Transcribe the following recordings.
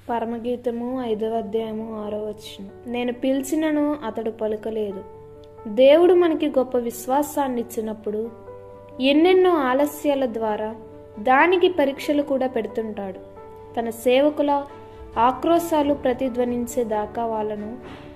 పరమగీతము ఐదవ అధ్యాయము ఆరో వచ్చిన నేను పిలిచినను అతడు పలుకలేదు దేవుడు మనకి గొప్ప విశ్వాసాన్ని ఇచ్చినప్పుడు ఎన్నెన్నో ఆలస్యాల ద్వారా దానికి పరీక్షలు కూడా పెడుతుంటాడు తన సేవకుల ఆక్రోశాలు ప్రతిధ్వనించే దాకా వాళ్ళను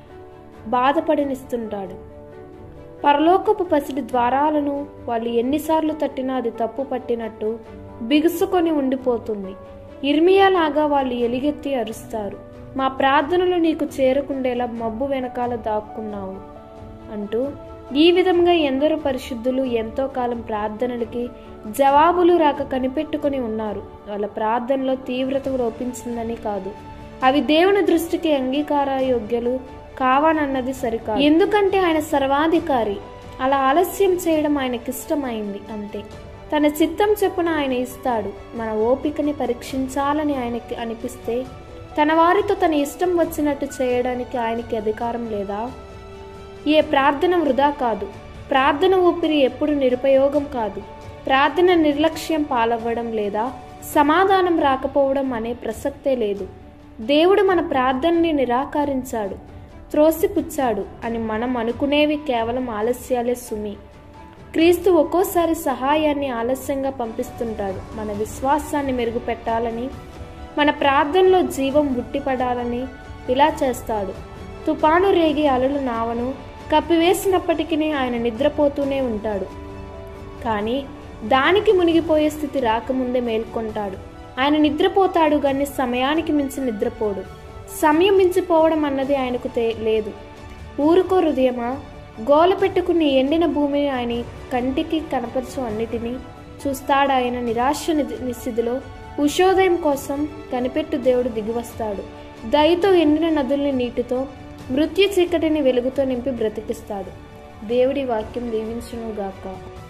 బాధపడనిస్తుంటాడు పరలోకపు పసిడి ద్వారాలను వాళ్ళు ఎన్నిసార్లు తట్టినా అది తప్పు పట్టినట్టు బిగుసుకొని ఉండిపోతుంది ఇర్మియాలాగా వాళ్ళు ఎలిగెత్తి అరుస్తారు మా ప్రార్థనలు నీకు చేరకుండేలా మబ్బు వెనకాల దాక్కున్నావు అంటూ ఈ విధంగా ఎందరో పరిశుద్ధులు ఎంతో కాలం ప్రార్థనలకి జవాబులు రాక కనిపెట్టుకుని ఉన్నారు వాళ్ళ ప్రార్థనలో తీవ్రత లోపించిందని కాదు అవి దేవుని దృష్టికి అంగీకార యోగ్యులు కావానన్నది సరికాదు ఎందుకంటే ఆయన సర్వాధికారి అలా ఆలస్యం చేయడం ఆయనకిష్టమైంది అంతే తన చిత్తం చెప్పున ఆయన ఇస్తాడు మన ఓపికని పరీక్షించాలని ఆయనకి అనిపిస్తే తన వారితో తన ఇష్టం వచ్చినట్టు చేయడానికి ఆయనకి అధికారం లేదా ఏ ప్రార్థన వృధా కాదు ప్రార్థన ఊపిరి ఎప్పుడు నిరుపయోగం కాదు ప్రార్థన నిర్లక్ష్యం పాలవ్వడం లేదా సమాధానం రాకపోవడం అనే ప్రసక్తే లేదు దేవుడు మన ప్రార్థనని నిరాకరించాడు త్రోసిపుచ్చాడు అని మనం అనుకునేవి కేవలం ఆలస్యాలే సుమి క్రీస్తు ఒక్కోసారి సహాయాన్ని ఆలస్యంగా పంపిస్తుంటాడు మన విశ్వాసాన్ని మెరుగుపెట్టాలని మన ప్రార్థనలో జీవం బుట్టిపడాలని ఇలా చేస్తాడు తుపాను రేగి అలలు నావను కప్పివేసినప్పటికీ ఆయన నిద్రపోతూనే ఉంటాడు కానీ దానికి మునిగిపోయే స్థితి రాకముందే మేల్కొంటాడు ఆయన నిద్రపోతాడు కానీ సమయానికి మించి నిద్రపోడు సమయం మించిపోవడం అన్నది ఆయనకు తే లేదు ఊరుకో హృదయమా గోల పెట్టుకుని ఎండిన భూమిని ఆయన కంటికి కనపరచు అన్నిటినీ చూస్తాడాయన నిరాశ నిధి- నిస్సిధిలో ఉషోదయం కోసం కనిపెట్టు దేవుడు దిగివస్తాడు దయతో ఎండిన నదుల్ని నీటితో మృత్యు చీకటిని వెలుగుతో నింపి బ్రతికిస్తాడు దేవుడి వాక్యం దీవించును గాక